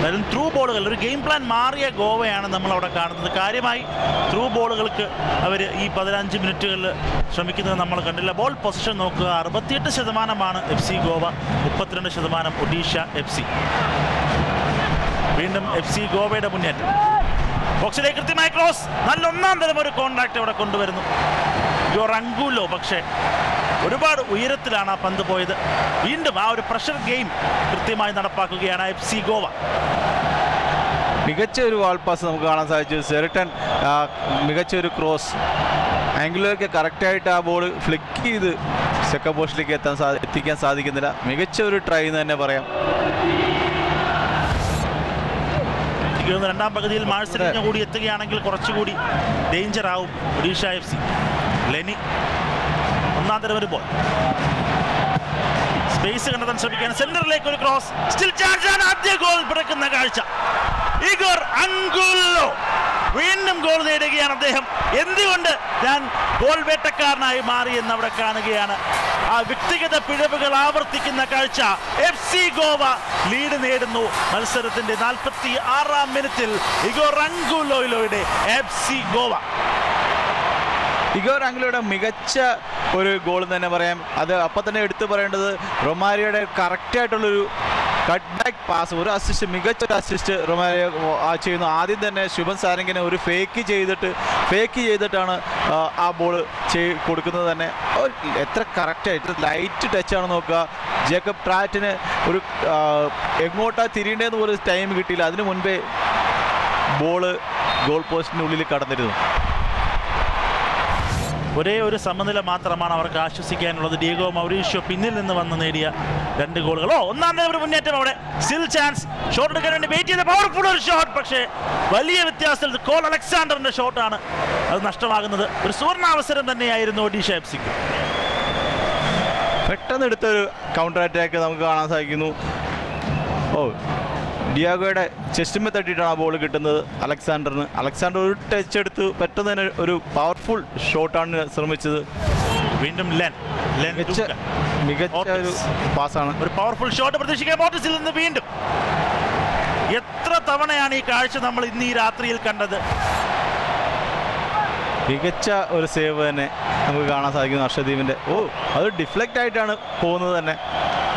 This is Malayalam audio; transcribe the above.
എന്തായാലും ത്രൂ ബോളുകൾ ഒരു ഗെയിം പ്ലാൻ മാറിയ ഗോവയാണ് നമ്മൾ അവിടെ കാണുന്നത് കാര്യമായി ത്രൂ ബോളുകൾക്ക് അവർ ഈ പതിനഞ്ച് മിനിറ്റുകളിൽ ശ്രമിക്കുന്നത് നമ്മൾ കണ്ടില്ല ബോൾ പൊസിഷൻ നോക്കുക അറുപത്തിയെട്ട് ശതമാനമാണ് എഫ് സി ഗോവ മുപ്പത്തിരണ്ട് ശതമാനം ഒഡീഷ എഫ് സി വീണ്ടും എഫ് സി ഗോവയുടെ മുന്നേറ്റം ബോക്സിലേക്ക് കൃത്യമായ ക്രോസ് നല്ല ഒന്നാം തരം ഒരു കോൺടാക്ട് അവിടെ കൊണ്ടുവരുന്നു യൊറങ്കുലോ പക്ഷേ ഒരുപാട് ഉയരത്തിലാണ് ആ പന്ത് പോയത് വീണ്ടും ആ ഒരു പ്രഷർ ഗെയിം കൃത്യമായി നടപ്പാക്കുകയാണ് എഫ് സി ഗോവ മികച്ച ഒരു വാൾ പാസ് നമുക്ക് കാണാൻ സാധിച്ചു സെറിട്ടൻ ആ, മികച്ച ഒരു ക്രോസ് ആംഗിളിലൊക്കെ കറക്റ്റായിട്ട് ആ ബോൾ ഫ്ലിക്ക് ചെയ്ത് സെക്കൻഡ് പോസ്റ്റിലേക്ക് എത്താൻ സാ എത്തിക്കാൻ സാധിക്കുന്നില്ല മികച്ച ഒരു ട്രൈ എന്ന് തന്നെ പറയാം എനിക്ക് തോന്നുന്നു രണ്ടാം പകുതിയിൽ മാഴ്സലിഞ്ഞ കൂടി എത്തുകയാണെങ്കിൽ കുറച്ചുകൂടി ഡേഞ്ചർ ആവും ഒഡീഷ എഫ് സി ലെനി ഒന്നാം തരം ഒരു ബോൾ സ്പേസ് കണ്ടെത്താൻ ശ്രമിക്കാൻ സെന്ററിലേക്ക് ഒരു ക്രോസ് സ്റ്റിൽ ചാർജ് ആണ് ആദ്യ ഗോൾ പിറക്കുന്ന കാഴ്ച ഇഗോർ അങ്കുല്ലോ വീണ്ടും ഗോൾ നേടുകയാണ് അദ്ദേഹം എന്തുകൊണ്ട് ഞാൻ ഗോൾ വേട്ടക്കാരനായി മാറി എന്ന് അവിടെ കാണുകയാണ് ആ വ്യക്തിഗത പിഴവുകൾ ആവർത്തിക്കുന്ന കാഴ്ച എഫ് സി ഗോവ ലീഡ് നേടുന്നു മത്സരത്തിന്റെ നാൽപ്പത്തി ആറാം മിനിറ്റിൽ ഇഗോർ അങ്കുലോയിലോയുടെ എഫ് സി ഗോവ ഇഗോർ ആംഗ്ലയുടെ മികച്ച ഒരു ഗോൾ എന്ന് തന്നെ പറയാം അത് അപ്പം തന്നെ എടുത്തു പറയേണ്ടത് റൊമാരിയുടെ കറക്റ്റായിട്ടുള്ളൊരു കട്ട് ബാക്ക് പാസ് ഒരു അസിസ്റ്റ് മികച്ച ഒരു അസിസ്റ്റ് റൊമാരിയ ആ ചെയ്യുന്നു ആദ്യം തന്നെ ശുഭൻ സാരംഗിനെ ഒരു ഫേക്ക് ചെയ്തിട്ട് ഫേക്ക് ചെയ്തിട്ടാണ് ആ, ആ ബോൾ ചെയ് കൊടുക്കുന്നത് തന്നെ ഓ, എത്ര കറക്റ്റായിട്ട് ലൈറ്റ് ടച്ചാണ് നോക്കുക ജേക്കബ് ട്രാറ്റിന് ഒരു ആ, എങ്ങോട്ടാ തിരിയേണ്ടതെന്ന് പോലും ടൈം കിട്ടിയില്ല അതിനു മുൻപേ ബോള് ഗോൾ പോസ്റ്റിനുള്ളിൽ കടന്നിരുന്നു ഒരേ ഒരു സമനില മാത്രമാണ് അവർക്ക് ആശ്വസിക്കാനുള്ളത് ഡിയഗോ മൗറീഷ്യോ പിന്നിൽ നിന്ന് വന്ന് നേടിയ രണ്ട് ഗോളുകൾ ഓ ഒന്നാം തരം ഒരു മുന്നേറ്റം അവിടെ സ്റ്റിൽ ചാൻസ് ഷോട്ട് എടുക്കാൻ വേണ്ടി വെയിറ്റ് ചെയ്ത പവർഫുൾ ഒരു ഷോട്ട് പക്ഷേ വലിയ വ്യത്യാസത്തിൽ കോൾ അലക്സാണ്ടറിന്റെ ഷോട്ടാണ് അത് നഷ്ടമാകുന്നത് ഒരു സുവർണാവസരം തന്നെയായിരുന്നു ഒഡീഷ എഫ് സിക്ക് പെട്ടെന്ന് എടുത്തൊരു കൗണ്ടർ അറ്റാക്ക് നമുക്ക് കാണാൻ സാധിക്കുന്നു ഓ ഡിയാഗോയുടെ ചെസ്റ്റുമ്മ തട്ടിയിട്ടാണ് ആ ബോൾ കിട്ടുന്നത് അലക്സാണ്ടറിന് അലക്സാണ്ടർ ഒരു ടച്ച് എടുത്ത് പെട്ടെന്ന് തന്നെ ഒരു പവർഫുൾ ഷോട്ടാണ് ശ്രമിച്ചത് വീണ്ടും ലെൻ ലെൻ മികച്ച ഡുക്ക. മികച്ച ഒരു ഓർട്ടിസ്. പാസ്സാണ് ഒരു പവർഫുൾ ഷോട്ട് പ്രതീക്ഷിക്കാൻ മോട്ടിസിൽ നിന്ന് വീണ്ടും എത്ര തവണയാണ് ഈ കാഴ്ച നമ്മൾ ഇന്ന് ഈ രാത്രിയിൽ കണ്ടത് മികച്ച ഒരു സേവ് തന്നെ നമുക്ക് കാണാൻ സാധിക്കുന്നു ഹർഷദീപിൻ്റെ ഓ അത് ഡിഫ്ലക്റ്റ് ആയിട്ടാണ് പോകുന്നത് തന്നെ